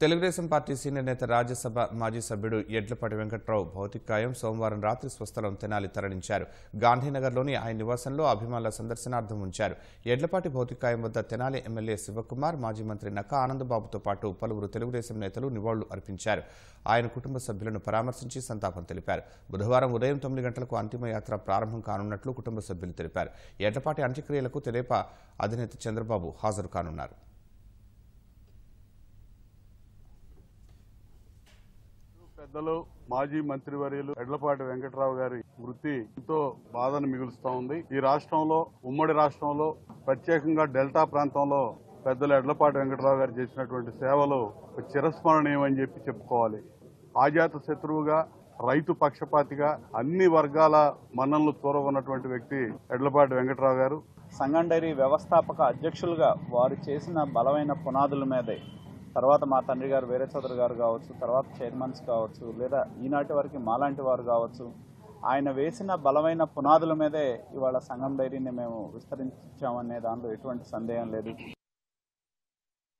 Telugu Desam party senior నేత రాజ్యసభ మాజీ సభ్యుడు ఎడ్లపాటి వెంకట్రావు భౌతికాయం సోమవారం రాత్రి స్వస్థలం తెనాలి తరలించారు గాంధీనగర్లోని ఆయన నివాసంలో అభిమానుల సందర్శనార్థం ఉంచారు ఎడ్లపాటి భౌతికాయం వద్ద తెనాలి ఎమ్మెల్యే శివకుమార్ మాజీ మంత్రి నక్కా ఆనందబాబుతో పాటు పలువురు తెలుగుదేశం నేతలు నివాళులు అర్పించారు ఆయన కుటుంబ సభ్యులను పరామర్శించి సంతాపం తెలిపారు బుధవారం ఉదయం తొమ్మిది గంటలకు అంతిమయాత్ర ప్రారంభం కానున్నట్లు కుటుంబ సభ్యులు తెలిపారు ఎడ్లపాటి అంత్యక్రియలకు తెదేపా అధినేత చంద్రబాబు హాజరు కానున్నారు పెద్దలు మాజీ మంత్రివర్యులు ఎడ్లపాటి వెంకట్రావు గారి మృతి ఎంతో బాధను మిగులుస్తా ఉంది ఈ రాష్ట్రంలో ఉమ్మడి రాష్ట్రంలో ప్రత్యేకంగా డెల్టా ప్రాంతంలో పెద్దలు ఎడ్లపాటి వెంకట్రావు గారు చేసినటువంటి సేవలు ఒక చిరస్మరణీయమని చెప్పి చెప్పుకోవాలి ఆజాత శత్రువుగా రైతు పక్షపాతిగా అన్ని వర్గాల మన్ననలు చూరగొన్నటువంటి వ్యక్తి ఎడ్లపాటి వెంకట్రావు గారు సంగం డైరీ వ్యవస్థాపక అధ్యక్షులుగా వారు చేసిన బలమైన పునాదుల మీదే తర్వాత మా తండ్రి గారు వేరే చౌదరి గారు కావచ్చు తర్వాత చైర్మన్స్ కావచ్చు లేదా ఈనాటి వరకు మాలాంటి వారు కావచ్చు ఆయన వేసిన బలమైన పునాదుల మీదే ఇవాళ సంగం డైరీని మేము విస్తరించామనే దానిలో ఎటువంటి సందేహం లేదు